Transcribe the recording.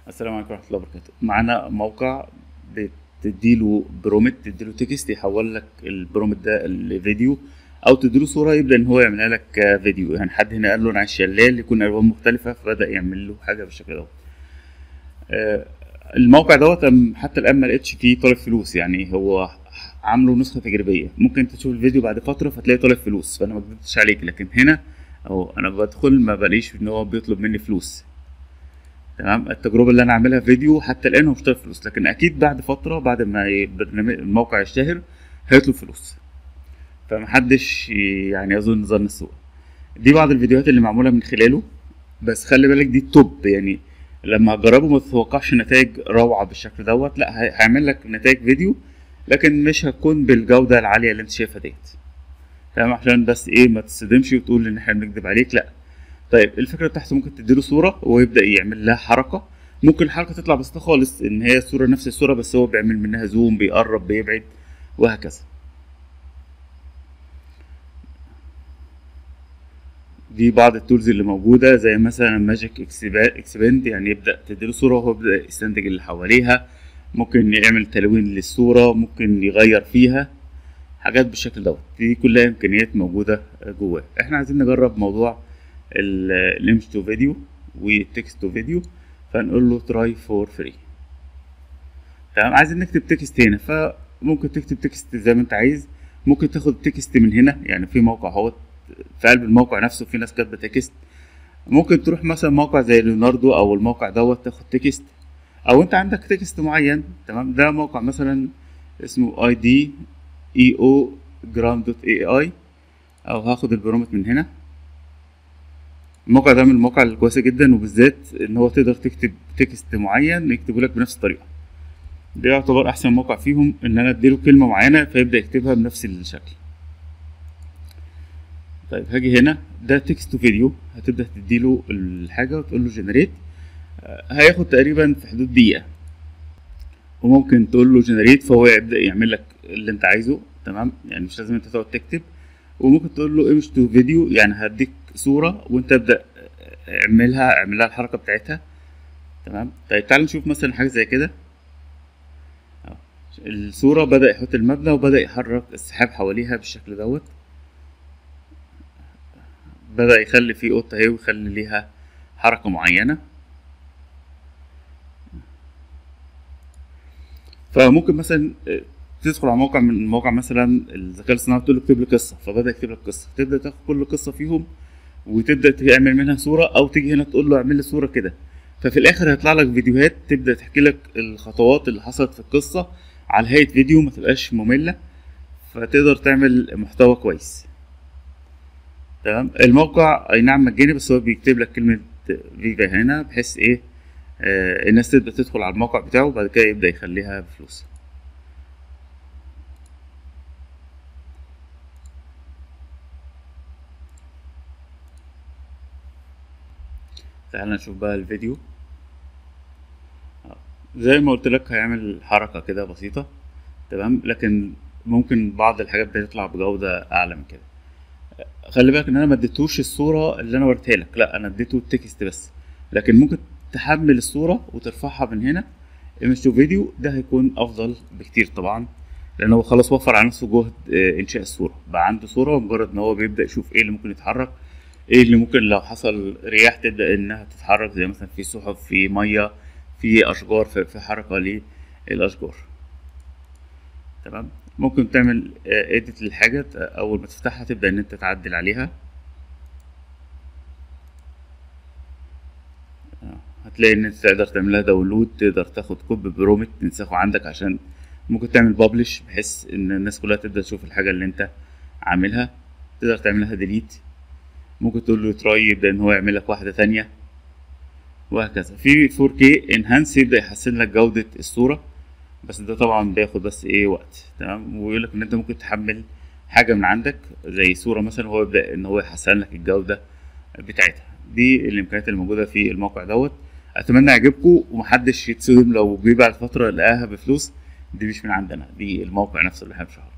السلام عليكم ورحمه الله وبركاته معانا موقع بتديله برومت تديله تكست يحول لك البرومت ده لفيديو او تديله صوره يبدا ان هو يعملها لك فيديو يعني حد هنا قال له انا عايز شلال يكون الوان مختلفه فبدا يعمل له حاجه بالشكل دوت آه، الموقع دوت أم- حتى الان ما لقيتش فيه طالب فلوس يعني هو عامله نسخه تجريبيه ممكن انت تشوف الفيديو بعد فتره فتلاقي طالب فلوس فانا ما كدبتش عليك لكن هنا اهو انا بدخل ما بلاقيش ان هو بيطلب مني فلوس تمام التجربه اللي انا عاملها فيديو حتى الان هو مش طالب فلوس لكن اكيد بعد فتره بعد ما ي- برنامج الموقع يشتهر هيطلب فلوس فمحدش ي- يعني يظن ظن السوء دي بعض الفيديوهات اللي معموله من خلاله بس خلي بالك دي التوب يعني لما هتجربه ما تتوقعش نتائج روعه بالشكل دوت لا هي- هيعمل لك نتائج فيديو لكن مش هتكون بالجوده العاليه اللي انت شايفها ديت تمام عشان بس ايه ما تصدمش وتقول ان احنا بنكذب عليك لا طيب الفكره بتاعته ممكن تديله صوره ويبدا يعمل لها حركه ممكن الحركه تطلع بسيطه خالص ان هي الصوره نفس الصوره بس هو بيعمل منها زوم بيقرب بيبعد وهكذا دي بعض التولز اللي موجوده زي مثلا ماجيك اكسباند يعني يبدا تديله صوره وهو يبدا يستنتج اللي حواليها ممكن يعمل تلوين للصوره ممكن يغير فيها حاجات بالشكل دوت دي كلها امكانيات موجوده جواه احنا عايزين نجرب موضوع الايمج تو فيديو والتكست تو فيديو فنقول له تراي فور فري تمام عايزين نكتب تكست هنا فممكن تكتب تكست زي ما انت عايز ممكن تاخد تكست من هنا يعني في موقع اهوت في قلب الموقع نفسه في ناس كاتبه تكست ممكن تروح مثلا موقع زي ليوناردو او الموقع دوت تاخد تكست او انت عندك تكست معين تمام ده موقع مثلا اسمه اي دي اي او جرام دوت اي اي او هاخد البرومت من هنا الموقع ده من المواقع الكويسه جدا وبالذات ان هو تقدر تكتب تكست معين يكتبه لك بنفس الطريقه ده يعتبر احسن موقع فيهم ان انا اديله كلمه معينه فيبدا يكتبها بنفس الشكل طيب هاجي هنا ده تكست فيديو هتبدا تديله الحاجه وتقول له جنريت هياخد تقريبا في حدود دقيقه وممكن تقول له جنريت فهو يبدا يعمل لك اللي انت عايزه تمام يعني مش لازم انت تقعد تكتب وممكن تقول له ايمج تو فيديو يعني هديك صوره وانت ابدا اعملها اعملها الحركه بتاعتها تمام طيب تعال نشوف مثلا حاجه زي كده أهو. الصوره بدا يحط المبنى وبدا يحرك السحاب حواليها بالشكل دوت بدا يخلي فيه قطه اهي ويخلي ليها حركه معينه فممكن مثلا تدخل على موقع من موقع مثلا الذكاء الاصطناعي تقول له اكتب لي قصه فبدا يكتب لك قصه تبدا تاخد كل قصه فيهم وتبدا تعمل منها صوره او تيجي هنا تقول له اعمل لي صوره كده ففي الاخر هيطلع لك فيديوهات تبدا تحكي لك الخطوات اللي حصلت في القصه على هيئه فيديو ما تبقاش ممله فتقدر تعمل محتوى كويس تمام الموقع اي نعم مجاني بس هو بيكتب لك كلمه فيفا هنا بحيث ايه آه الناس تبدا تدخل على الموقع بتاعه وبعد كده يبدا يخليها بفلوس تعال نشوف بقى الفيديو زي ما قلت لك هيعمل حركة كده بسيطة تمام لكن ممكن بعض الحاجات بتطلع بجودة أعلى من كده خلي بالك إن أنا ما اديتوش الصورة اللي أنا وريتها لك لا أنا اديته التكست بس لكن ممكن تحمل الصورة وترفعها من هنا ايمج تو فيديو ده هيكون أفضل بكتير طبعا لأن هو خلاص وفر على نفسه جهد آه، إنشاء الصورة بقى عنده صورة ومجرد إن هو بيبدأ يشوف إيه اللي ممكن يتحرك ايه اللي ممكن لو حصل رياح تبدا انها تتحرك زي مثلا في سحب في ميه في اشجار في, في حركه للاشجار تمام ممكن تعمل اديت للحاجه اول ما تفتحها تبدا ان انت تعدل عليها آه، هتلاقي ان انت تقدر تعملها داونلود تقدر تاخد كوب برومت تنسخه عندك عشان ممكن تعمل بابلش بحيث ان الناس كلها تبدا تشوف الحاجه اللي انت عاملها تقدر تعملها ديليت ممكن تقول له تراي يبدا ان هو يعمل لك واحده تانية وهكذا في 4K انهانس يبدا يحسن لك جوده الصوره بس ده طبعا بياخد بس ايه وقت تمام ويقول لك ان انت ممكن تحمل حاجه من عندك زي صوره مثلا هو يبدا ان هو يحسن لك الجوده بتاعتها دي الامكانيات الموجوده في الموقع دوت اتمنى يعجبكم ومحدش يتصدم لو جه بعد فتره لقاها بفلوس دي مش من عندنا دي الموقع نفسه اللي احنا بنشرحه